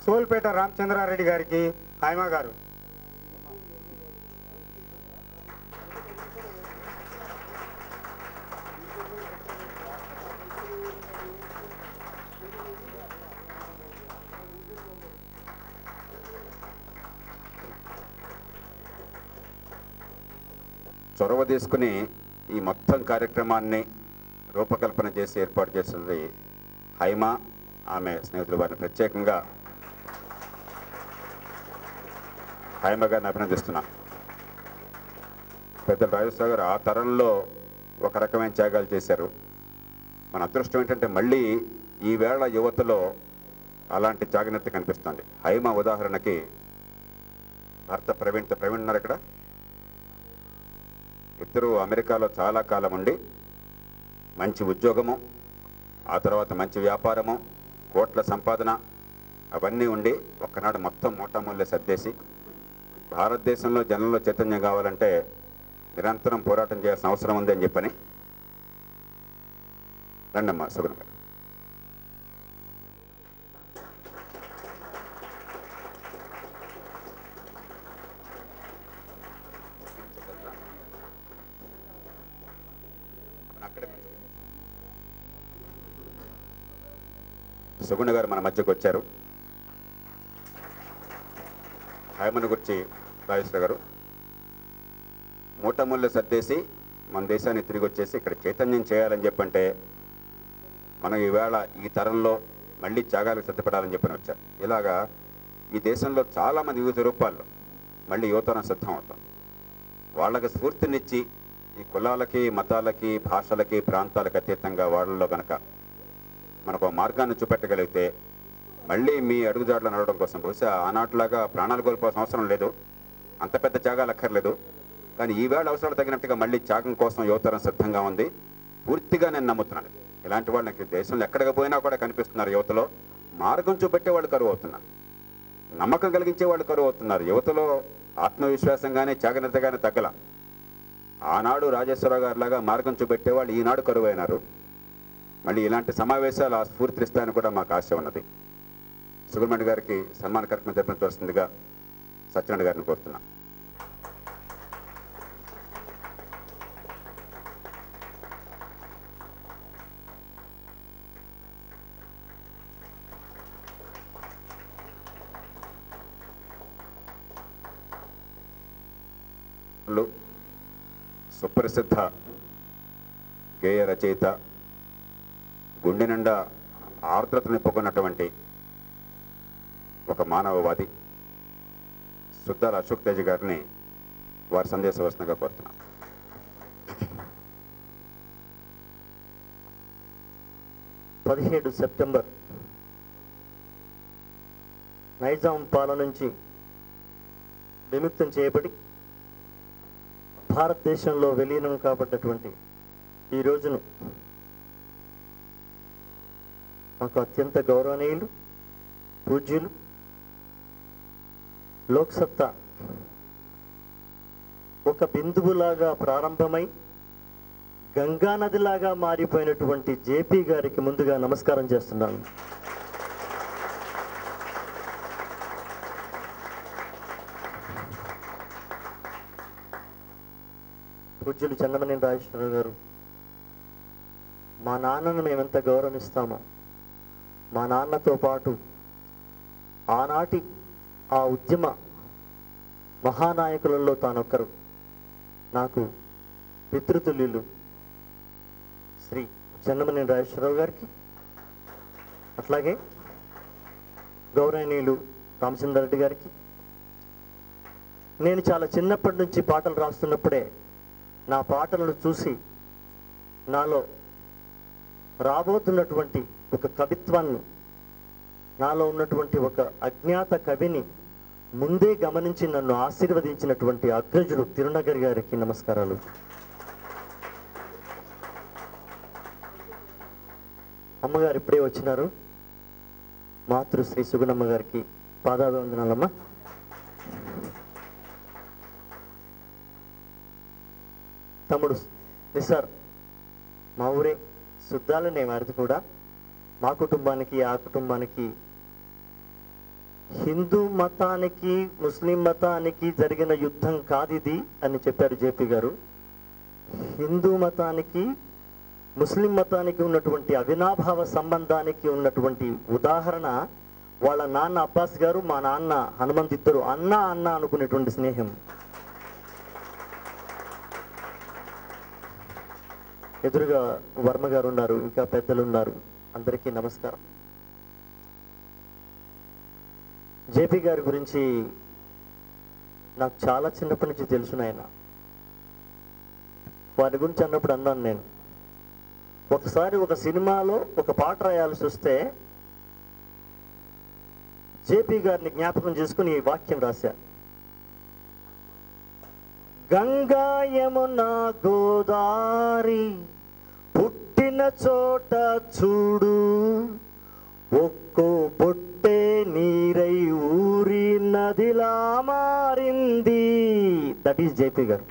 సోల్పేట రామచంద్రారెడ్డి గారికి హైమ గారు చొరవ తీసుకుని ఈ మొత్తం కార్యక్రమాన్ని రూపకల్పన చేసి ఏర్పాటు చేసినది హైమ ఆమె స్నేహితులు వారిని ప్రత్యేకంగా హైమ గారిని అభినందిస్తున్నా పెద్దలు రాజేశ్వర గారు ఆ తరంలో ఒక రకమైన త్యాగాలు చేశారు మన అదృష్టం ఏంటంటే మళ్ళీ ఈవేళ యువతలో అలాంటి త్యాగనెత్తి కనిపిస్తుంది హైమ ఉదాహరణకి భర్త ప్రవీణ్ ప్రవీణ్ ఉన్నారు ఇక్కడ ఇద్దరు అమెరికాలో చాలా కాలం ఉండి మంచి ఉద్యోగము ఆ తర్వాత మంచి వ్యాపారము కోట్ల సంపాదన అవన్నీ ఉండి ఒక్కనాడు మొత్తం మూటమూల్య సర్దేసి భారతదేశంలో జనంలో చైతన్యం కావాలంటే నిరంతరం పోరాటం చేయాల్సిన అవసరం ఉంది అని చెప్పని రండమ్మా సుగుణ గారు అక్కడే సుగుణ గారు మన మధ్యకు వచ్చారు హైమన్ గురించి రాజేశ్వర గారు మూటముళ్ళు సర్దేసి మన దేశాన్ని తిరిగి వచ్చేసి ఇక్కడ చైతన్యం చేయాలని చెప్పంటే మనం ఈవేళ ఈ తరంలో మళ్ళీ త్యాగాలకు సిద్ధపడాలని చెప్పని వచ్చారు ఇలాగా ఈ దేశంలో చాలామంది వివిధ రూపాల్లో మళ్ళీ యువతరం సిద్ధం అవుతాం వాళ్ళకి స్ఫూర్తినిచ్చి ఈ కులాలకి మతాలకి భాషలకి ప్రాంతాలకు అతీతంగా వాళ్ళలో గనక మనకు ఒక మార్గాన్ని చూపెట్టగలిగితే మళ్ళీ మీ అడుగుజాడలు నడవడం కోసం బహుశా ఆనాటిలాగా ప్రాణాలు కోల్పోవాల్సిన అవసరం లేదు అంత పెద్ద త్యాగాలు అక్కర్లేదు కానీ ఈవేళ అవసరాలు తగినట్టుగా మళ్ళీ త్యాగం కోసం యువతరం సిద్ధంగా ఉంది పూర్తిగా నేను నమ్ముతున్నాను ఇలాంటి వాళ్ళు నాకు దేశంలో ఎక్కడికి పోయినా కూడా కనిపిస్తున్నారు యువతలో మార్గం చూపెట్టే వాళ్ళు కరువు అవుతున్నారు నమ్మకం కలిగించే వాళ్ళు కరువు అవుతున్నారు యువతలో ఆత్మవిశ్వాసంగానే త్యాగనితగానే తగ్గల ఆనాడు రాజేశ్వరరావు గారి లాగా మార్గం చూపెట్టేవాళ్ళు ఈనాడు కరువైనారు మళ్ళీ ఇలాంటి సమావేశాలు ఆ స్ఫూర్తిస్తాయని కూడా మాకు ఆశ ఉన్నది సుబ్రహ్మణ్య గారికి సన్మాన కార్యక్రమం జరిపించవలసిందిగా సత్యనారాయణ గారిని కోరుతున్నాం లు సుప్రసిద్ధ గేయ రచయిత గుండె నిండా ఆర్ద్రత నింపుకున్నటువంటి ఒక మానవవాది సుద్దాల అశోక్ తేజ్ గారిని వారి సందేశవసనంగా కోరుతున్నాను పదిహేడు సెప్టెంబర్ నైజాం పాలన నుంచి విముక్తం చేయబడి భారతదేశంలో విలీనం కాబడ్డటువంటి ఈ రోజును మాకు అత్యంత గౌరవనీయులు పూజ్యులు లోక్సత్తా ఒక బిందువులాగా ప్రారంభమై గంగా నదిలాగా మారిపోయినటువంటి జేపీ గారికి ముందుగా నమస్కారం చేస్తున్నాను పూజ్యులు చందమనేని రాజేశ్వరరావు గారు మా నాన్నను మేమెంత గౌరవిస్తామో మా నాన్నతో పాటు ఆనాటి ఆ ఉద్యమ మహానాయకులలో తానొక్కరు నాకు పితృతుల్యులు శ్రీ చందమనేని రాజేశ్వరరావు గారికి అట్లాగే గౌరవనీయులు రామచంద్రారెడ్డి గారికి నేను చాలా చిన్నప్పటి నుంచి పాటలు రాస్తున్నప్పుడే నా పాటలను చూసి నాలో రాబోతున్నటువంటి ఒక కవిత్వాన్ని నాలో ఉన్నటువంటి ఒక అజ్ఞాత కవిని ముందే గమనించి నన్ను ఆశీర్వదించినటువంటి అగ్రజుడు తిరునగర్ గారికి నమస్కారాలు అమ్మగారు ఇప్పుడే వచ్చినారు మాతృశ్రీ సుగుణమ్మ గారికి పాదాభివందనాలమ్మ తమ్ముడు నిసార్ మా ఊరే శుద్ధాలనే వారిది కూడా మా కుటుంబానికి ఆ కుటుంబానికి హిందూ మతానికి ముస్లిం మతానికి జరిగిన యుద్ధం కాదిది అని చెప్పారు జేపీ గారు హిందూ మతానికి ముస్లిం మతానికి ఉన్నటువంటి అవినాభావ సంబంధానికి ఉన్నటువంటి ఉదాహరణ వాళ్ళ నాన్న అబ్బాస్ గారు మా నాన్న హనుమంత్ ఇద్దరు అన్న అన్న అనుకునేటువంటి స్నేహం ఎదురుగా వర్మ గారు ఉన్నారు ఇంకా పెద్దలు ఉన్నారు అందరికీ నమస్కారం జేపీ గారి గురించి నాకు చాలా చిన్నప్పటి నుంచి తెలుసు నాయన వారి గురించి అన్నప్పుడు అన్నాను నేను ఒకసారి ఒక సినిమాలో ఒక పాట రాయాల్సి వస్తే జేపీ గారిని జ్ఞాపకం చేసుకుని ఈ వాక్యం రాశా గంగా యమున గోదారి పుట్టిన చోట చూడు ఒక్కో పొట్టే నీరై ఊరి నదిలా మారింది that is JP garu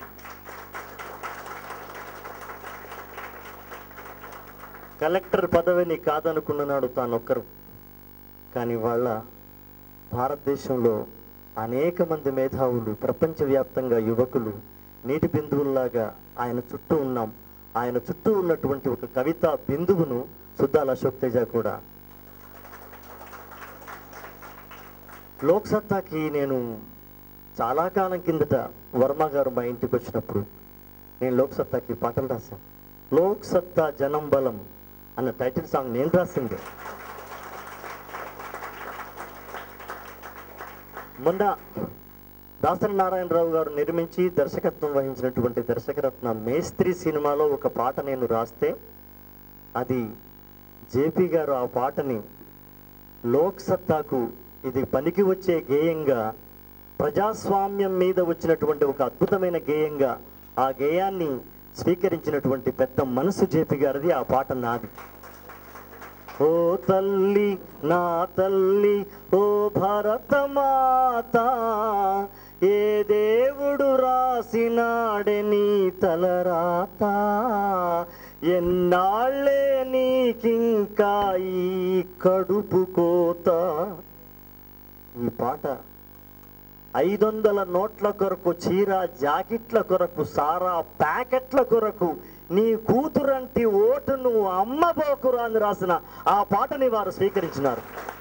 collector పదవిని కాదనుకున్నాడు తానొక్కరు కానీ వాళ్ళ భారతదేశంలో అనేక మంది మేధావులు ప్రపంచవ్యాప్తంగా యువకులు నీటి బిందువుల్లాగా ఆయన చుట్టూ ఉన్నాం ఆయన చుట్టూ ఉన్నటువంటి ఒక కవిత బిందువును సుద్దాల అశోక్ తేజ కూడా లోక్ సత్తాకి నేను చాలా కాలం కిందట వర్మ గారు మా ఇంటికి వచ్చినప్పుడు నేను లోక్ సత్తాకి పాటలు రాశాను లోక్ సత్తా జనం బలం అన్న టైటిల్ సాంగ్ నేను రాసింది మొన్న దాసరి నారాయణరావు గారు నిర్మించి దర్శకత్వం వహించినటువంటి దర్శకరత్న మేస్త్రి సినిమాలో ఒక పాట నేను రాస్తే అది జేపీ గారు ఆ పాటని లోక్ సత్తాకు ఇది పనికి వచ్చే గేయంగా ప్రజాస్వామ్యం మీద వచ్చినటువంటి ఒక అద్భుతమైన గేయంగా ఆ గేయాన్ని స్వీకరించినటువంటి పెద్ద మనసు జేపీ గారిది ఆ పాట నాది ఓ తల్లి నా తల్లి ఓ భరత మాత ఏ దేవుడు రాసినాడే నీ తలరాత ఎన్నాళ్ళే నీకింకా ఈ కడుపు కోత ఈ పాట ఐదొందల నోట్ల కొరకు చీర జాకెట్ల కొరకు సారా ప్యాకెట్ల కొరకు నీ కూతురంటి ఓటును అమ్మబోకురా అని రాసిన ఆ పాటని వారు స్వీకరించినారు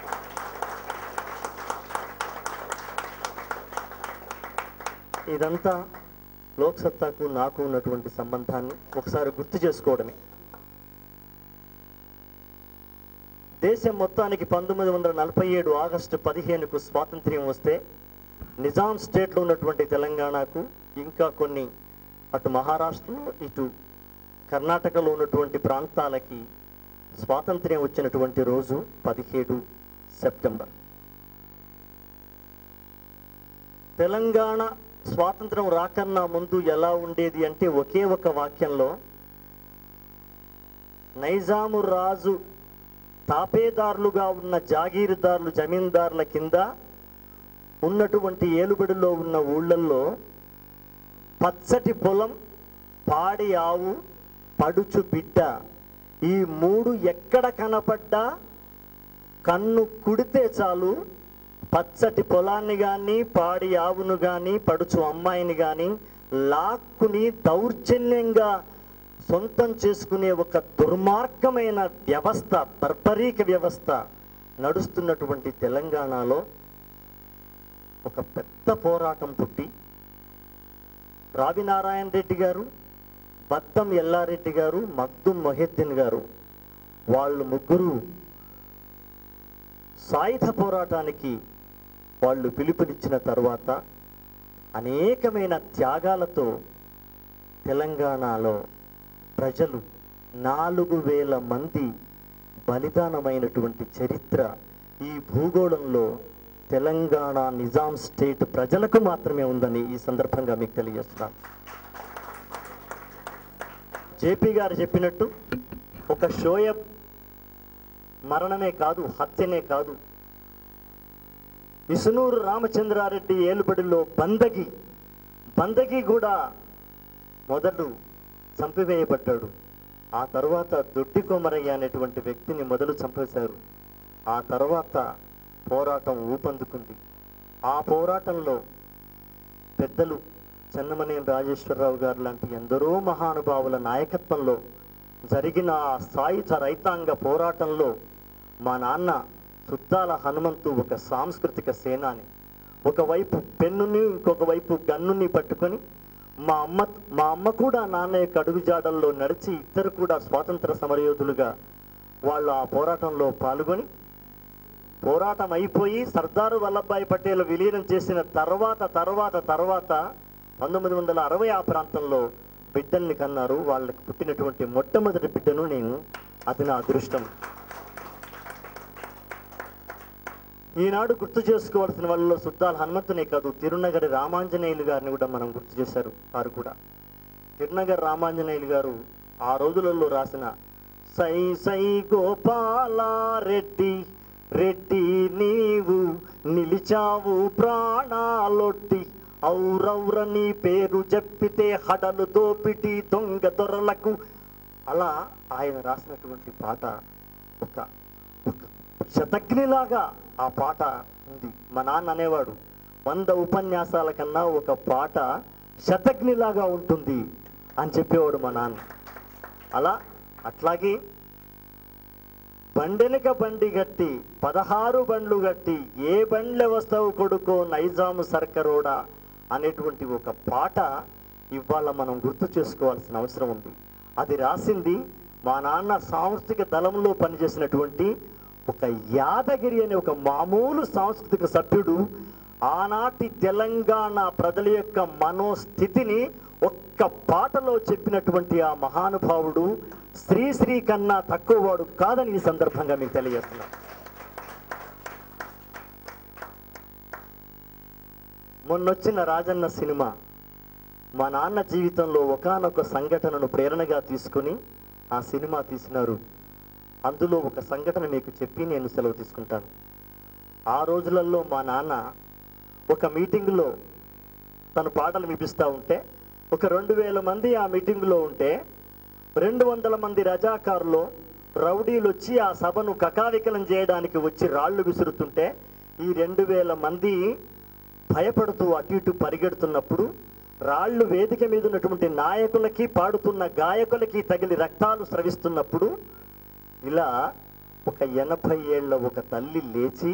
ఇదంతా లోక్ సత్తాకు నాకు ఉన్నటువంటి సంబంధాన్ని ఒకసారి గుర్తు చేసుకోవడమే దేశం మొత్తానికి పంతొమ్మిది వందల నలభై ఏడు ఆగస్టు పదిహేనుకు స్వాతంత్ర్యం వస్తే నిజాం స్టేట్లో ఉన్నటువంటి తెలంగాణకు ఇంకా కొన్ని అటు మహారాష్ట్రలో ఇటు కర్ణాటకలో ఉన్నటువంటి ప్రాంతాలకి స్వాతంత్ర్యం వచ్చినటువంటి రోజు పదిహేడు సెప్టెంబర్ తెలంగాణ స్వాతంత్రం రాకన్నా ముందు ఎలా ఉండేది అంటే ఒకే ఒక వాక్యంలో నైజాము రాజు తాపేదారులుగా ఉన్న జాగీరుదారులు జమీందారుల కింద ఉన్నటువంటి ఏలుబడిలో ఉన్న ఊళ్ళల్లో పచ్చటి పొలం పాడి ఆవు పడుచు బిడ్డ ఈ మూడు ఎక్కడ కనపడ్డా కన్ను కుడితే చాలు పచ్చటి పొలాన్ని కానీ పాడి ఆవును కానీ పడుచు అమ్మాయిని కానీ లాక్కుని దౌర్జన్యంగా సొంతం చేసుకునే ఒక దుర్మార్గమైన వ్యవస్థ బర్బరీక వ్యవస్థ నడుస్తున్నటువంటి తెలంగాణలో ఒక పెద్ద పోరాటం పుట్టి రావినారాయణ రెడ్డి గారు బద్దం ఎల్లారెడ్డి గారు మగ్దుం మొహిద్దీన్ గారు వాళ్ళు ముగ్గురు సాయుధ పోరాటానికి వాళ్ళు పిలుపునిచ్చిన తర్వాత అనేకమైన త్యాగాలతో తెలంగాణలో ప్రజలు నాలుగు వేల మంది బలిదానమైనటువంటి చరిత్ర ఈ భూగోళంలో తెలంగాణ నిజాం స్టేట్ ప్రజలకు మాత్రమే ఉందని ఈ సందర్భంగా మీకు తెలియజేస్తున్నాను జేపీ గారు చెప్పినట్టు ఒక షోయబ్ మరణమే కాదు హత్యనే కాదు విసునూరు రామచంద్రారెడ్డి ఏలుబడిలో బందగి బందగి కూడా మొదలు చంపివేయబడ్డాడు ఆ తర్వాత దొడ్డి కొమరయ్య అనేటువంటి వ్యక్తిని మొదలు చంపేశారు ఆ తర్వాత పోరాటం ఊపందుకుంది ఆ పోరాటంలో పెద్దలు చెన్నమనేని రాజేశ్వరరావు గారు లాంటి ఎందరో మహానుభావుల నాయకత్వంలో జరిగిన ఆ సాయుధ రైతాంగ పోరాటంలో మా నాన్న సుద్దాల హనుమంతు ఒక సాంస్కృతిక సేనాని ఒకవైపు పెన్నుని ఇంకొక వైపు గన్నుని పట్టుకొని మా అమ్మ మా అమ్మ కూడా నాన్న యొక్క అడుగుజాడల్లో నడిచి ఇద్దరు కూడా స్వాతంత్ర సమరయోధులుగా వాళ్ళు ఆ పోరాటంలో పాల్గొని పోరాటం అయిపోయి సర్దారు వల్లభాయ్ పటేల్ విలీనం చేసిన తర్వాత తర్వాత తర్వాత పంతొమ్మిది వందల అరవై ఆ ప్రాంతంలో బిడ్డల్ని కన్నారు వాళ్ళకి పుట్టినటువంటి మొట్టమొదటి బిడ్డను నేను అది నా అదృష్టం ఈనాడు గుర్తు చేసుకోవాల్సిన వాళ్ళలో సుద్దాల హనుమంతునే కాదు తిరునగరి రామాంజనేయులు గారిని కూడా మనం గుర్తు చేశారు వారు కూడా తిరునగర్ రామాంజనేయులు గారు ఆ రోజులలో రాసిన సై సై గోపాలారెడ్డి రెడ్డి నీవు నిలిచావు ప్రాణాలొట్టి ఔరౌర నీ పేరు చెప్పితే హడలు దోపిటి దొంగ దొరలకు అలా ఆయన రాసినటువంటి పాట ఒక ఒక శతగ్నిలాగా ఆ పాట ఉంది మా నాన్న అనేవాడు వంద ఉపన్యాసాల కన్నా ఒక పాట శతగ్నిలాగా ఉంటుంది అని చెప్పేవాడు మా నాన్న అలా అట్లాగే బండెనక బండి గట్టి పదహారు బండ్లు గట్టి ఏ బండ్ల వస్తావు కొడుకో నైజాము సర్కరోడా అనేటువంటి ఒక పాట ఇవాళ మనం గుర్తు చేసుకోవాల్సిన అవసరం ఉంది అది రాసింది మా నాన్న సాంస్కృతిక దళంలో పనిచేసినటువంటి ఒక యాదగిరి అనే ఒక మామూలు సాంస్కృతిక సభ్యుడు ఆనాటి తెలంగాణ ప్రజల యొక్క మనోస్థితిని ఒక్క పాటలో చెప్పినటువంటి ఆ మహానుభావుడు శ్రీశ్రీ కన్నా తక్కువవాడు కాదని ఈ సందర్భంగా మీకు తెలియజేస్తున్నాను మొన్నొచ్చిన రాజన్న సినిమా మా నాన్న జీవితంలో ఒకానొక సంఘటనను ప్రేరణగా తీసుకుని ఆ సినిమా తీసినారు అందులో ఒక సంఘటన మీకు చెప్పి నేను సెలవు తీసుకుంటాను ఆ రోజులలో మా నాన్న ఒక మీటింగులో తను పాటలు వినిపిస్తూ ఉంటే ఒక రెండు వేల మంది ఆ మీటింగులో ఉంటే రెండు వందల మంది రజాకారులు రౌడీలు వచ్చి ఆ సభను కకావికలం చేయడానికి వచ్చి రాళ్లు విసురుతుంటే ఈ రెండు వేల మంది భయపడుతూ అటు ఇటు పరిగెడుతున్నప్పుడు రాళ్ళు వేదిక మీద ఉన్నటువంటి నాయకులకి పాడుతున్న గాయకులకి తగిలి రక్తాలు స్రవిస్తున్నప్పుడు ఇలా ఒక ఎనభై ఏళ్ళ ఒక తల్లి లేచి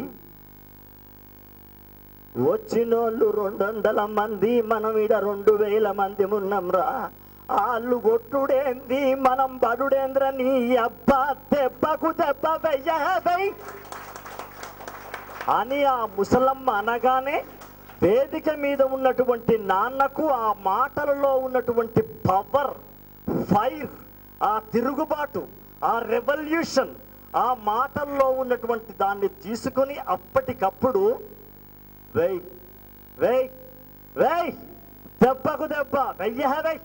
వచ్చినోళ్ళు రెండు వందల మంది మనం ఇడ రెండు వేల మంది ఉన్నాంరా ఆళ్ళు కొట్టుడేంది మనం బడుడేంద్ర నీ అబ్బా దెబ్బకు దెబ్బ వెయ్యబై అని ఆ ముసలమ్మ అనగానే వేదిక మీద ఉన్నటువంటి నాన్నకు ఆ మాటలలో ఉన్నటువంటి పవర్ ఫైర్ ఆ తిరుగుబాటు ఆ రెవల్యూషన్ ఆ మాటల్లో ఉన్నటువంటి దాన్ని తీసుకొని అప్పటికప్పుడు వేయ్ వేయ్ వేయ్ దెబ్బకు దెబ్బ వెయ్య వెయ్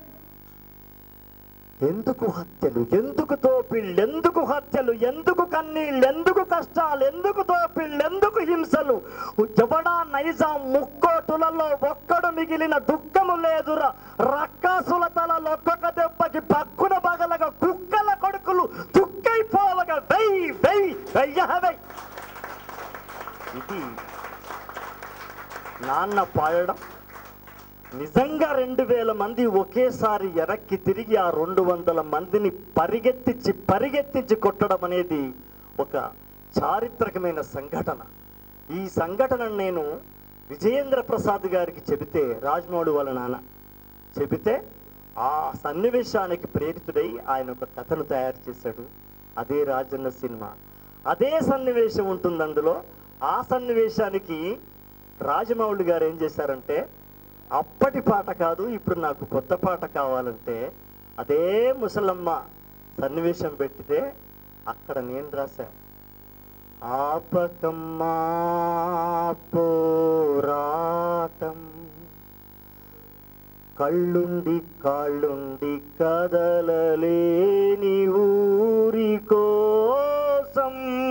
ఎందుకు హత్యలు ఎందుకు దోపిళ్ళు ఎందుకు హత్యలు ఎందుకు కన్నీళ్ళు ఎందుకు కష్టాలు ఎందుకు దోపిళ్ళు ఎందుకు హింసలు ఎవడా నైజాం ముక్కోటులలో ఒక్కడు మిగిలిన దుఃఖము లేదురా రక్కాసుల తలలో ఒక్కొక్క దెబ్బకి పక్కున పగలగా కుక్కల కొడుకులు దుక్కైపోవగా వెయ్యి వెయ్యి వెయ్య వెయ్ ఇది నాన్న పాడడం నిజంగా రెండు వేల మంది ఒకేసారి ఎరక్కి తిరిగి ఆ రెండు వందల మందిని పరిగెత్తించి పరిగెత్తించి కొట్టడం అనేది ఒక చారిత్రకమైన సంఘటన ఈ సంఘటనను నేను విజయేంద్ర ప్రసాద్ గారికి చెబితే రాజమౌళి వాళ్ళ నాన్న చెబితే ఆ సన్నివేశానికి ప్రేరితుడై ఆయన ఒక కథను తయారు చేశాడు అదే రాజన్న సినిమా అదే సన్నివేశం ఉంటుంది అందులో ఆ సన్నివేశానికి రాజమౌళి గారు ఏం చేశారంటే అప్పటి పాట కాదు ఇప్పుడు నాకు కొత్త పాట కావాలంటే అదే ముసలమ్మ సన్నివేశం పెట్టితే అక్కడ నేను రాశా ఆపకమ్మా పోరాటం కళ్ళుండి కాళ్ళుండి కదలలేని ఊరి కోసం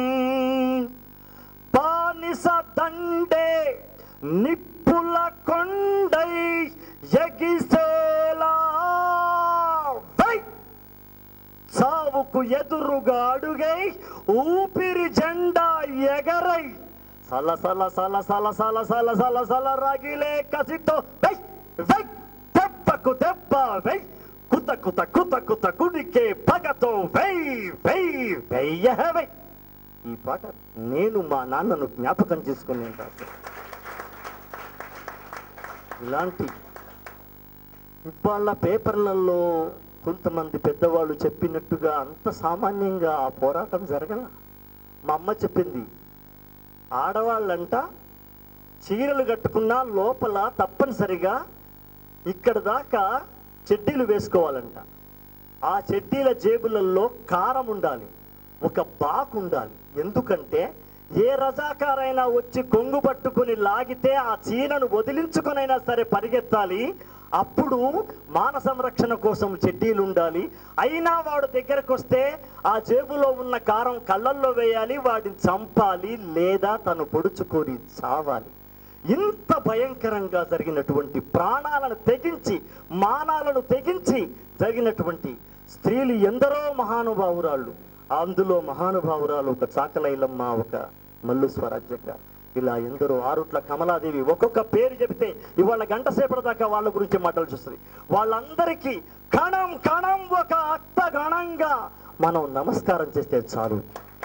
బానిస దండే నిప్పుల కొండై ఎగిసేలా వై! సావుకు ఎదురుగా అడుగై ఊపిరి జెండా ఎగరై సల సల సల సల సల సల సల సల రాగిలే కసితో వెయ్ వెయ్ దెబ్బకు దెబ్బ వెయ్ కుత కుత కుత కుత కుడికే పగతో వెయ్ వెయ్ వెయ్య వెయ్ ఈ పాట నేను మా నాన్నను జ్ఞాపకం చేసుకుని రాశాను ఇలాంటి ఇవాళ పేపర్లలో కొంతమంది పెద్దవాళ్ళు చెప్పినట్టుగా అంత సామాన్యంగా ఆ పోరాటం జరగల మా అమ్మ చెప్పింది ఆడవాళ్ళంట చీరలు కట్టుకున్నా లోపల తప్పనిసరిగా ఇక్కడ దాకా చెడ్డీలు వేసుకోవాలంట ఆ చెడ్డీల జేబులలో కారం ఉండాలి ఒక బాకు ఉండాలి ఎందుకంటే ఏ రజాకారైనా వచ్చి కొంగు పట్టుకుని లాగితే ఆ చీరను వదిలించుకునైనా సరే పరిగెత్తాలి అప్పుడు మాన సంరక్షణ కోసం చెడ్డీలు ఉండాలి అయినా వాడు దగ్గరకు వస్తే ఆ జేబులో ఉన్న కారం కళ్ళల్లో వేయాలి వాడిని చంపాలి లేదా తను పొడుచుకొని చావాలి ఇంత భయంకరంగా జరిగినటువంటి ప్రాణాలను తెగించి మానాలను తెగించి జరిగినటువంటి స్త్రీలు ఎందరో మహానుభావురాళ్ళు అందులో మహానుభావురాలు ఒక చాకలైలమ్మ ఒక మల్లు స్వరాజ్య గారు ఇలా ఎందరో ఆరుట్ల కమలాదేవి ఒక్కొక్క పేరు చెబితే ఇవాళ గంట సేపటి దాకా వాళ్ళ గురించి మాటలు చూస్తుంది వాళ్ళందరికీ కణం కణం ఒక అక్త గణంగా మనం నమస్కారం చేస్తే చాలు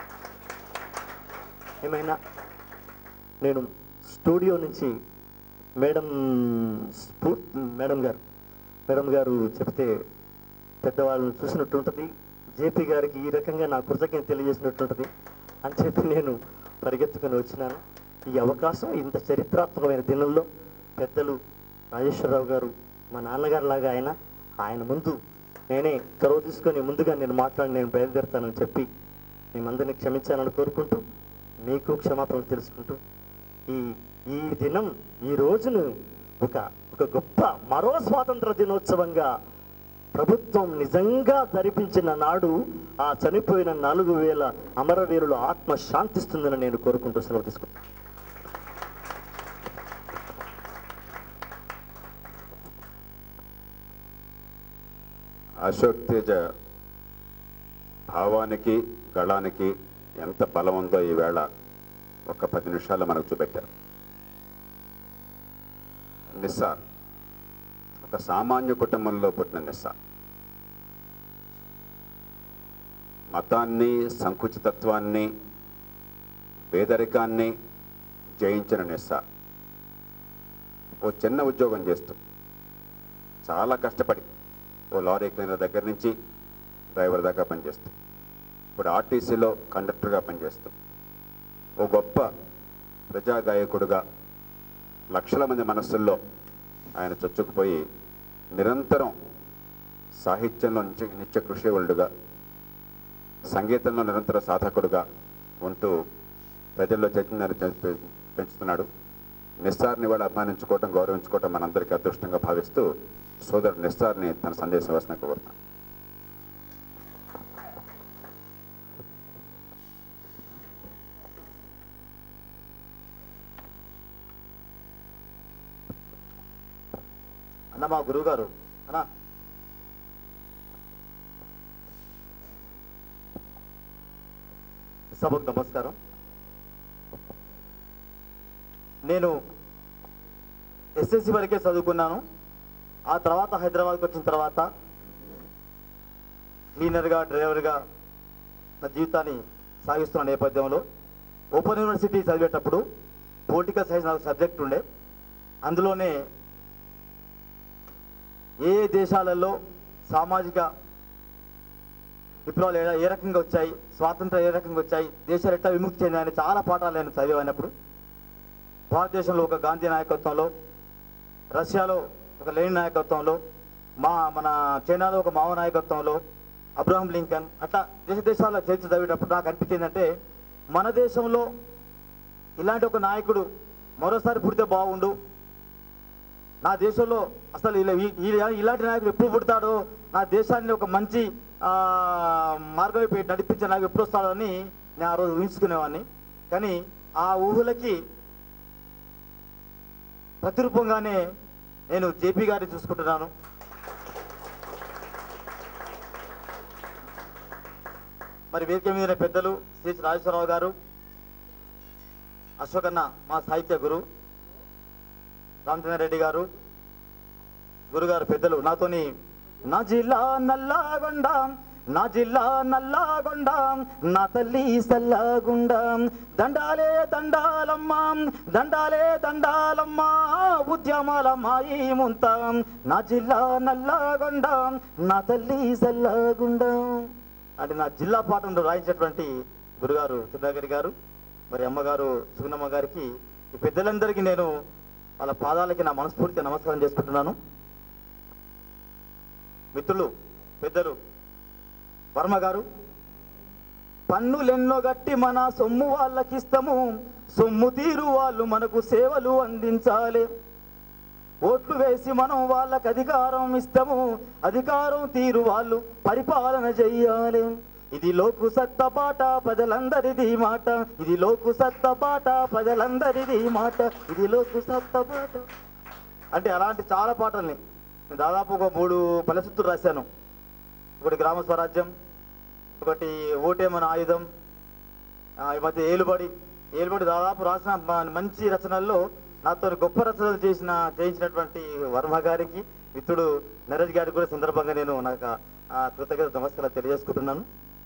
ఏమైనా నేను స్టూడియో నుంచి మేడం స్ఫూ మేడం గారు మేడం గారు చెప్తే పెద్దవాళ్ళని చూసినట్టు ఉంటుంది జేపీ గారికి ఈ రకంగా నా కృతజ్ఞత తెలియజేసినట్టు ఉంటుంది అని చెప్పి నేను పరిగెత్తుకొని వచ్చినాను ఈ అవకాశం ఇంత చరిత్రాత్మకమైన దినంలో పెద్దలు రాజేశ్వరరావు గారు మా నాన్నగారు లాగా ఆయన ఆయన ముందు నేనే చొరవ తీసుకొని ముందుగా నేను మాట్లాడి నేను బయలుదేరుతానని చెప్పి మేమందరినీ క్షమించాలని కోరుకుంటూ మీకు క్షమాపణలు తెలుసుకుంటూ ఈ ఈ దినం ఈ రోజును ఒక ఒక గొప్ప మరో స్వాతంత్ర దినోత్సవంగా ప్రభుత్వం నిజంగా జరిపించిన నాడు ఆ చనిపోయిన నాలుగు వేల అమరవీరుల ఆత్మ శాంతిస్తుందని నేను కోరుకుంటూ సెలవు తీసుకుంటాను అశోక్ తేజ భావానికి గళానికి ఎంత బలం ఉందో ఈవేళ ఒక పది నిమిషాలు మనకు చూపెట్టారు నిస్సా ఒక సామాన్య కుటుంబంలో పుట్టిన నిస్సా మతాన్ని సంకుచితత్వాన్ని పేదరికాన్ని జయించిన నిస్సా ఓ చిన్న ఉద్యోగం చేస్తూ చాలా కష్టపడి ఓ లారీ క్లీనర్ దగ్గర నుంచి డ్రైవర్ దాకా పనిచేస్తూ ఇప్పుడు ఆర్టీసీలో కండక్టర్గా పనిచేస్తూ ఓ గొప్ప ప్రజా గాయకుడుగా లక్షల మంది మనస్సుల్లో ఆయన చొచ్చుకుపోయి నిరంతరం సాహిత్యంలో నిత్య నిత్య కృషివలుడుగా సంగీతంలో నిరంతర సాధకుడుగా ఉంటూ ప్రజల్లో చైతన్యాన్ని పెంచు- పెంచుతున్నాడు నిస్సార్ని కూడా అభిమానించుకోవటం గౌరవించుకోవటం మనందరికీ అదృష్టంగా భావిస్తూ సోదరుడు నిస్సార్ని తన సందేశం వేసిన కోరుతున్నాను అన్న మా గురువు గారు అన్న సభకు నమస్కారం నేను ఎస్ఎస్సి వరకే చదువుకున్నాను ఆ తర్వాత హైదరాబాద్కి వచ్చిన తర్వాత క్లీనర్గా డ్రైవర్గా నా జీవితాన్ని సాగిస్తున్న నేపథ్యంలో ఓపెన్ యూనివర్సిటీ చదివేటప్పుడు పొలిటికల్ సైన్స్ నాకు సబ్జెక్ట్ ఉండే అందులోనే ఏ ఏ దేశాలలో సామాజిక విప్లవాలు ఏ- ఏ రకంగా వచ్చాయి స్వాతంత్రం ఏ రకంగా వచ్చాయి దేశాలు ఎట్లా విముక్తి చెందాయని చాలా పాఠాలు నేను చదివానప్పుడు భారతదేశంలో ఒక గాంధీ నాయకత్వంలో రష్యాలో ఒక లెనిన్ నాయకత్వంలో మా మన చైనాలో ఒక మావో నాయకత్వంలో అబ్రహం లింకన్ అట్లా దేశ దేశాల చరిత్ర చదివేటప్పుడు నాకు అనిపించిందంటే మన దేశంలో ఇలాంటి ఒక నాయకుడు మరోసారి పుడితే బాగుండు నా దేశంలో అసలు ఇలా ఈ- ఈ- ఇలాంటి నాయకుడు ఎప్పుడు పుడతాడో నా దేశాన్ని ఒక మంచి ఆ, మార్గం వైపు నడిపించే నాకు ఎప్పుడు వస్తాడో అని నేను ఆ రోజు ఊహించుకునేవాడిని కానీ ఆ ఊహలకి ప్రతిరూపంగానే నేను జేపీ గారిని చూసుకుంటున్నాను మరి వేదిక మీద ఉన్న పెద్దలు శ్రీ రాజేశ్వరరావు గారు అశోకన్న మా సాహిత్య గురు రామచంద్ర రెడ్డి గారు గురుగారు పెద్దలు నాతోని నా జిల్లా నల్లగొండ నా జిల్లా నల్లగొండ నా తల్లి సల్లగుండ దండాలే దండాలమ్మ దండాలే దండాలమ్మ ఉద్యమాల మాయి ముంత నా జిల్లా నల్లగొండ నా తల్లి సల్లగుండ అంటే నా జిల్లా పాటను రాయించినటువంటి గురుగారు సుధాకర్ గారు మరి అమ్మగారు సుగుణమ్మ గారికి ఈ పెద్దలందరికీ నేను వాళ్ళ పాదాలకి నా మనస్ఫూర్తిగా నమస్కారం చేసుకుంటున్నాను మిత్రులు పెద్దలు వర్మ గారు పన్నులెన్నో గట్టి మన సొమ్ము వాళ్ళకిస్తాము సొమ్ము తీరు వాళ్ళు మనకు సేవలు అందించాలి ఓట్లు వేసి మనం వాళ్ళకి అధికారం ఇస్తాము అధికారం తీరు వాళ్ళు పరిపాలన చెయ్యాలి ఇది లోకు సత్త పాట ప్రజలందరిది మాట ఇది లోకు సత్త పాట ప్రజలందరిది మాట ఇది లోకు సత్త పాట అంటే అలాంటి చాలా పాటల్ని నేను దాదాపు ఒక మూడు ఫలసిద్ధులు రాశాను ఒకటి గ్రామ స్వరాజ్యం ఒకటి ఓటేమన ఆయుధం ఆ, ఈ మధ్య ఏలుబడి ఏలుబడి దాదాపు రాసిన మ- మంచి రచనల్లో నాతో గొప్ప రచనలు చేసిన చేయించినటువంటి వర్మ గారికి మిత్రుడు నరేష్ గారికి కూడా సందర్భంగా నేను నాకు ఆ కృతజ్ఞత నమస్కారాలు తెలియజేసుకుంటున్నాను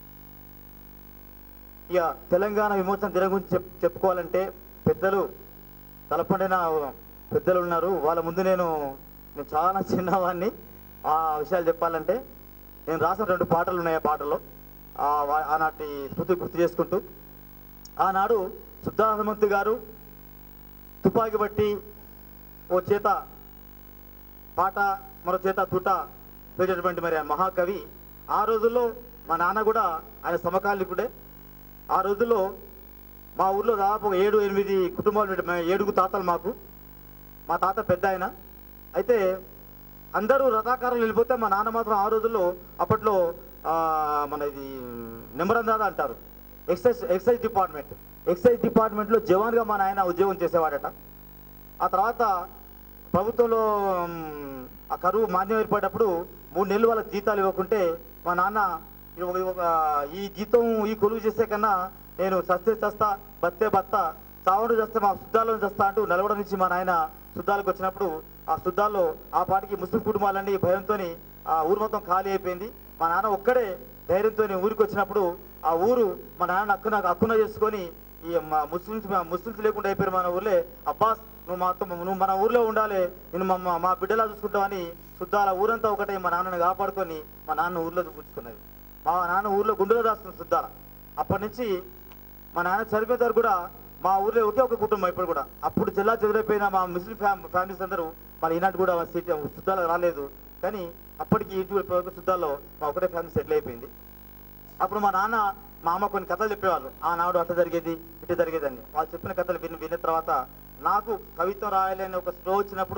ఇక తెలంగాణ విమోచన దినం గురించి చెప్ చెప్పుకోవాలంటే పెద్దలు తలపండిన పెద్దలు ఉన్నారు వాళ్ళ ముందు నేను నేను చాలా చిన్నవాడిని ఆ విషయాలు చెప్పాలంటే నేను రాసిన రెండు పాటలు ఉన్నాయి ఆ పాటలో ఆ వా- ఆనాటి స్మృతి గుర్తు చేసుకుంటూ ఆనాడు సుద్దా హనుమంతు గారు తుపాకీ బట్టి ఓ చేత పాట మరో చేత తుట పేరేటటువంటి మరి ఆ మహాకవి ఆ రోజుల్లో మా నాన్న కూడా ఆయన సమకాలికుడే ఆ రోజుల్లో మా ఊర్లో దాదాపు ఒక ఏడు ఎనిమిది కుటుంబాలు ఉండే- మేము ఏడుగు తాతలు మాకు మా తాత పెద్ద ఆయన అయితే అందరూ రథాకారం వెళ్ళిపోతే మా నాన్న మాత్రం ఆ రోజుల్లో అప్పట్లో ఆ, మన ఇది నిమ్మరందాద అంటారు ఎక్సైజ్ ఎక్సైజ్ డిపార్ట్మెంట్ ఎక్సైజ్ డిపార్ట్మెంట్లో జవాన్గా మా నాయన ఉద్యోగం చేసేవాడట ఆ తర్వాత ప్రభుత్వంలో మ్, ఆ కరువు మాన్యం ఏర్పడేటప్పుడు మూడు నెలలు వాళ్ళకి జీతాలు ఇవ్వకుంటే మా నాన్న ఇది ఒక- ఒక ఈ జీతం ఈ కొలువు చేసే కన్నా నేను చస్తే చస్తా బత్తే బత్త చావడు చేస్తే మా శుద్ధాలను చేస్తా అంటూ నలగడం నుంచి మా నాయన శుద్ధాలకు వచ్చినప్పుడు ఆ శుద్ధాల్లో ఆ పాటికి ముస్లిం కుటుంబాలన్నీ భయంతో ఆ ఊరు మొత్తం ఖాళీ అయిపోయింది మా నాన్న ఒక్కడే ధైర్యంతో ఊరికి వచ్చినప్పుడు ఆ ఊరు మా నాన్న అక్కున అక్కున చేసుకొని ఈ మా ముస్లిమ్స్ మా ముస్లిమ్స్ లేకుండా అయిపోయారు మన ఊర్లే అబ్బాస్ నువ్వు మాతో నువ్వు మన ఊర్లో ఉండాలి నేను మా మా- మా బిడ్డలా చూసుకుంటావని శుద్ధాల ఊరంతా ఒకటే మా నాన్నని కాపాడుకొని మా నాన్న ఊర్లో చూపించుకున్నది మా నాన్న ఊర్లో గుండెలో దాస్తుంది శుద్ధాల అప్పటి నుంచి మా నాన్న చనిపోయిన వరకు కూడా మా ఊర్లో ఒకే ఒక కుటుంబం ఇప్పుడు కూడా అప్పుడు జిల్లా చెదిరైపోయిన మా ముస్లిం ఫ్యామ్ ఫ్యామిలీస్ అందరూ మన ఈనాటి కూడా సీట్ శుద్ధాలకు రాలేదు కానీ అప్పటికి ఇటు శుద్ధాల్లో మా ఒకటే ఫ్యామిలీ సెటిల్ అయిపోయింది అప్పుడు మా నాన్న మా అమ్మ కొన్ని కథలు చెప్పేవాళ్ళు ఆనాడు అట్ట జరిగేది ఇటు జరిగేది అని వాళ్ళు చెప్పిన కథలు విని విన్న తర్వాత నాకు కవిత్వం రాయాలని ఒక స్లో వచ్చినప్పుడు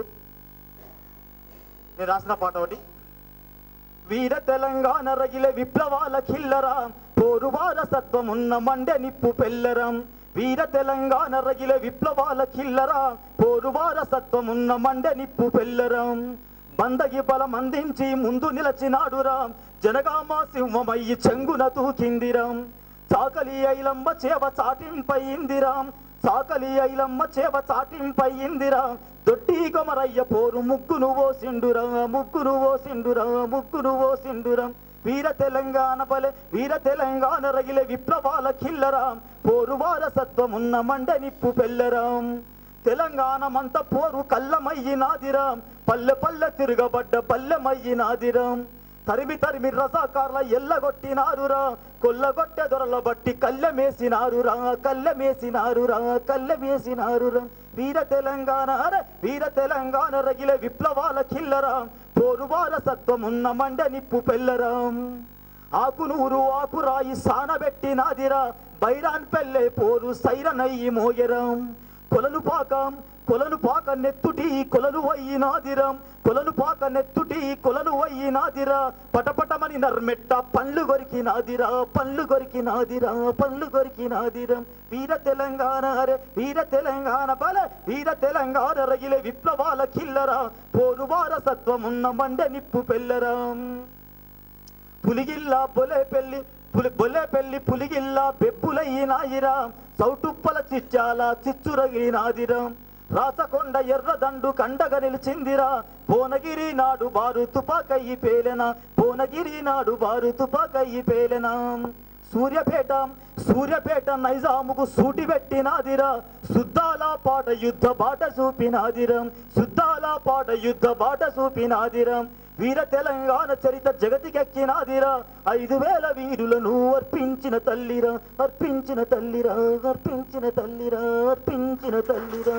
నేను రాసిన పాట ఒకటి వీర తెలంగాణ రగిలే విప్లవాల కిల్లరా పోరు వారసత్వం ఉన్న మండె నిప్పు పెల్లరం వీర తెలంగాణ రగిలే విప్లవాల కిల్లరా పోరు వారసత్వం ఉన్న మండె నిప్పు పెల్లరం బందగి బలం అందించి ముందు నిలచినాడురా జనగామ సింహమయ్యి చెంగున తూకిందిరం చాకలి ఐలమ్మ చేవ చాటింపయిందిరాం చాకలి ఐలమ్మ చేవ చాటింపయిందిరా దొడ్డి కొమరయ్య పోరు ముగ్గును ఓసిండురా ముగ్గును ఓసిండురా ముగ్గును ఓసిండురా వీర తెలంగాణ పలె వీర తెలంగాణ రగిలే విప్లవాల కిల్లరా పోరు వారసత్వం ఉన్న మండ నిప్పు పెల్లరాం తెలంగాణమంత పోరు కళ్ళమయ్యినాదిరాం పల్లె పల్లె తిరగబడ్డ పల్లెమయ్యినాదిరాం తరిమి తరిమి రసాకార్ల ఎల్లగొట్టినారురా కొల్లగొట్టె దొరల బట్టి కళ్ళమేసినారురా కళ్ళమేసినారురా కళ్ళమేసినారురా వీర తెలంగాణ అరే వీర తెలంగాణ రగిలే విప్లవాల కిల్లరా పోరు వారసత్వం ఉన్న మండ నిప్పు పెల్లరాం ఆకునూరు ఆకురాయి సానబెట్టినాదిరా బైరాన్ పెళ్ళే పోరు సైరనయ్యి మోయరం కొలను పాకం కొలను పాక నెత్తుటి కొలను వయ్యినాదిరం కొలను పాక నెత్తుటి కొలను వయ్యినాదిరా పటపటమని నర్మెట్ట పండ్లు కొరికినాదిరా పండ్లు కొరికినాదిరా పండ్లు కొరికినాదిరం వీర తెలంగాణ అరే వీర తెలంగాణ బల వీర తెలంగాణ రగిలే విప్లవాల కిల్లరా పోరు వారసత్వం ఉన్న మండ నిప్పు పెల్లరం పులిగిల్లా పొలే పెళ్లి పులి బొల్లె పెళ్లి పులిగిల్ల బెప్పులయ్యినాయిరా సౌటుప్పల చిచ్చాల చిచ్చురగినాదిరా రాచకొండ ఎర్రదండు కండగ నిలిచిందిరా భువనగిరి నాడు బారు తుపాకయ్యి పేలెనా భువనగిరి నాడు బారు తుపాకయ్యి పేలెనా సూర్యపేట సూర్యపేట నైజాముకు సూటి పెట్టినాదిరా శుద్ధాల పాట యుద్ధ బాట చూపినాదిరా శుద్ధాల పాట యుద్ధ బాట చూపినాదిరా వీర తెలంగాణ చరిత జగతికెక్కినాదిరా ఐదు వేల వీరులను అర్పించిన తల్లిరా అర్పించిన తల్లిరా అర్పించిన తల్లిరా అర్పించిన తల్లిరా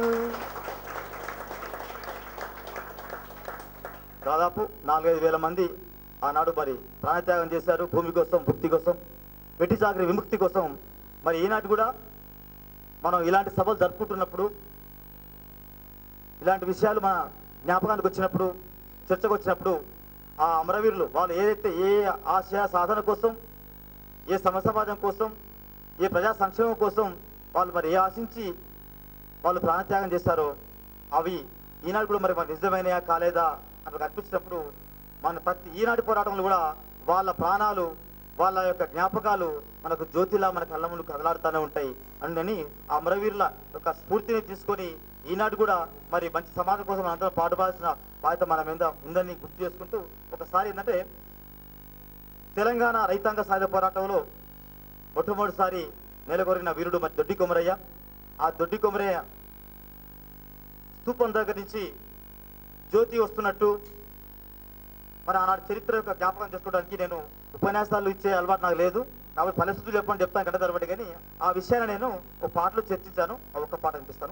దాదాపు నాలుగైదు వేల మంది ఆనాడు మరి ప్రాణత్యాగం చేశారు భూమి కోసం భుక్తి కోసం వెట్టి చాకరి విముక్తి కోసం మరి ఈనాటి కూడా మనం ఇలాంటి సభలు జరుపుకుంటున్నప్పుడు ఇలాంటి విషయాలు మన జ్ఞాపకానికి వచ్చినప్పుడు చర్చకు వచ్చినప్పుడు ఆ అమరవీరులు వాళ్ళు ఏదైతే ఏ ఆశయ సాధన కోసం ఏ సమ సమాజం కోసం ఏ ప్రజా సంక్షేమం కోసం వాళ్ళు మరి ఏ ఆశించి వాళ్ళు ప్రాణత్యాగం చేశారో అవి ఈనాడు కూడా మరి మరి నిజమైనయా కాలేదా అని అనిపించినప్పుడు మన ప్రతి ఈనాటి పోరాటంలో కూడా వాళ్ళ ప్రాణాలు వాళ్ళ యొక్క జ్ఞాపకాలు మనకు జ్యోతిలా మన కళ్ళ ముందు కదలాడుతూనే ఉంటాయి అందుకని ఆ అమరవీరుల యొక్క స్ఫూర్తిని తీసుకొని ఈనాడు కూడా మరి మంచి సమాజం కోసం మనందరం పాటుపడాల్సిన బాధ్యత మన మీద ఉందని గుర్తు చేసుకుంటూ ఒకసారి ఏంటంటే తెలంగాణ రైతాంగ సాయుధ పోరాటంలో మొట్టమొదటిసారి నెలకొరిగిన వీరుడు మరి దొడ్డి కొమరయ్య ఆ దొడ్డి కొమరయ్య స్తూపం దగ్గర నుంచి జ్యోతి వస్తున్నట్టు మరి ఆనాటి చరిత్ర యొక్క జ్ఞాపకం చేసుకోవడానికి నేను ఉపన్యాసాలు ఇచ్చే అలవాటు నాకు లేదు కాబట్టి పరిస్థితులు చెప్పని చెప్తాను గంట తరబడి కానీ ఆ విషయాన్ని నేను ఒక పాటలో చర్చించాను ఆ ఒక్క పాట అనిపిస్తాను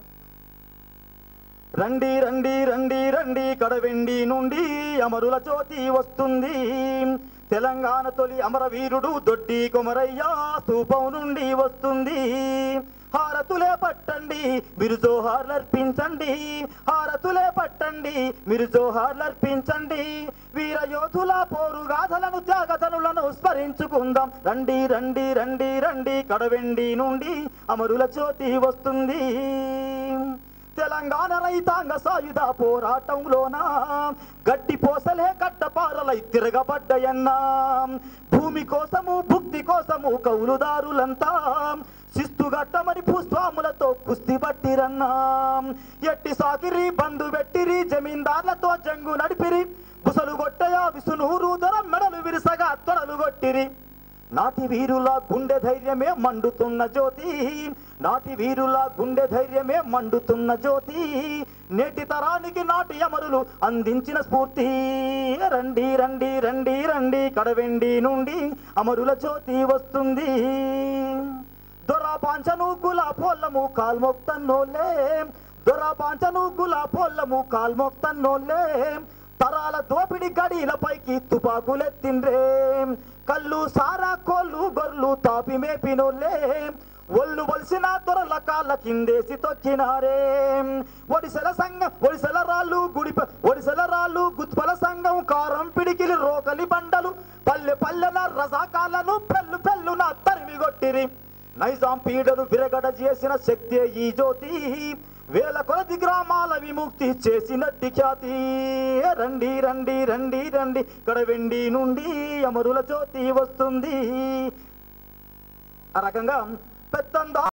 రండి రండి రండి రండి కడవెండి నుండి అమరుల జ్యోతి వస్తుంది తెలంగాణ తొలి అమరవీరుడు దొడ్డి కొమరయ్య స్తూపం నుండి వస్తుంది హారతులే పట్టండి మీరు జోహార్లర్పించండి హారతులే పట్టండి మీరు జోహార్లర్పించండి వీర యోధుల పోరు గాథలను త్యాగతనులను స్మరించుకుందాం రండి రండి రండి రండి కడవెండి నుండి అమరుల జ్యోతి వస్తుంది తెలంగాణ రైతాంగ సాయుధ పోరాటంలోన గడ్డి పోసలే కట్టపారలై తిరగబడ్డయన్నా భూమి కోసము భుక్తి కోసము కౌలుదారులంతా శిస్తుగట్టమని భూస్వాములతో కుస్తీ పట్టిరన్నా ఎట్టి సాకిరి బంధు పెట్టిరి జమీందార్లతో జంగు నడిపిరి బుసలు కొట్టయా విసునూరు ధర మెడలు విరిసగా త్వరలు కొట్టిరి నాటి వీరుల గుండె ధైర్యమే మండుతున్న జ్యోతి నాటి వీరుల గుండె ధైర్యమే మండుతున్న జ్యోతి నేటి తరానికి నాటి అమరులు అందించిన స్ఫూర్తి రండి రండి రండి రండి కడవెండి నుండి అమరుల జ్యోతి వస్తుంది దొరా పాంచను గులా పోల్లము కాల్మొక్తన్నోలే దొరా పాంచను గులా పోల్లము కాల్మొక్తన్నోలే తరాల దోపిడి గడిల పైకి తుపాకులెత్తిండ్రే కళ్ళు సారా కోళ్ళు గొర్రెలు తాపి మేపినోళ్ళే ఒళ్ళు వలిసిన దొరల కాళ్ళ కిందేసి తొక్కినారే ఒడిసెల సంఘం ఒడిసెల రాళ్ళు గుడి ఒడిసెల రాళ్ళు గుత్పల సంఘం కారం పిడికిలి రోకలి బండలు పల్లె పల్లెల రసాకాలను పెళ్ళు పెళ్ళున తరిమి కొట్టిరి నైజాం పీడను విరగడ చేసిన శక్తి ఈ జ్యోతి వేల కొలది గ్రామాల విముక్తి చేసినట్టి ఖ్యాతి రండి రండి రండి రండి కడవెండి నుండి అమరుల జ్యోతి వస్తుంది ఆ రకంగా పెత్తందా